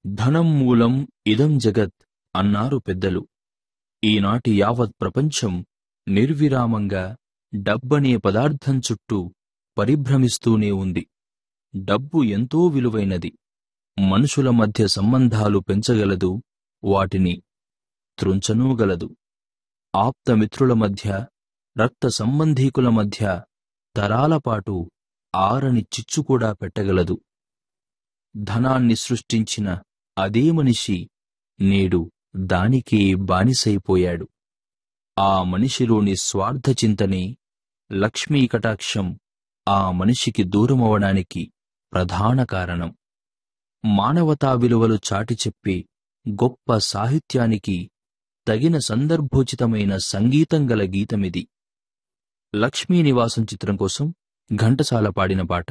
ధనం మూలం ఇదం జగత్ అన్నారు పెద్దలు ఈనాటి యావత్ ప్రపంచం నిర్విరామంగా డబ్బనే పదార్థం చుట్టూ పరిభ్రమిస్తూనే ఉంది డబ్బు ఎంతో విలువైనది మనుషుల మధ్య సంబంధాలు పెంచగలదు వాటిని త్రుంచనూగలదు ఆప్తమిత్రుల మధ్య రక్త సంబంధీకుల మధ్య తరాలపాటు ఆరని చిచ్చు కూడా పెట్టగలదు ధనాన్ని సృష్టించిన అదే మనిషి నేడు దానికే బానిసైపోయాడు ఆ మనిషిలోని స్వార్థ చింతనే లక్ష్మీ కటాక్షం ఆ మనిషికి దూరమవడానికి ప్రధాన కారణం మానవతా విలువలు చాటి చెప్పే గొప్ప సాహిత్యానికి తగిన సందర్భోచితమైన సంగీతం గల గీతమిది లక్ష్మీ నివాసం చిత్రం కోసం ఘంటసాల పాడిన పాట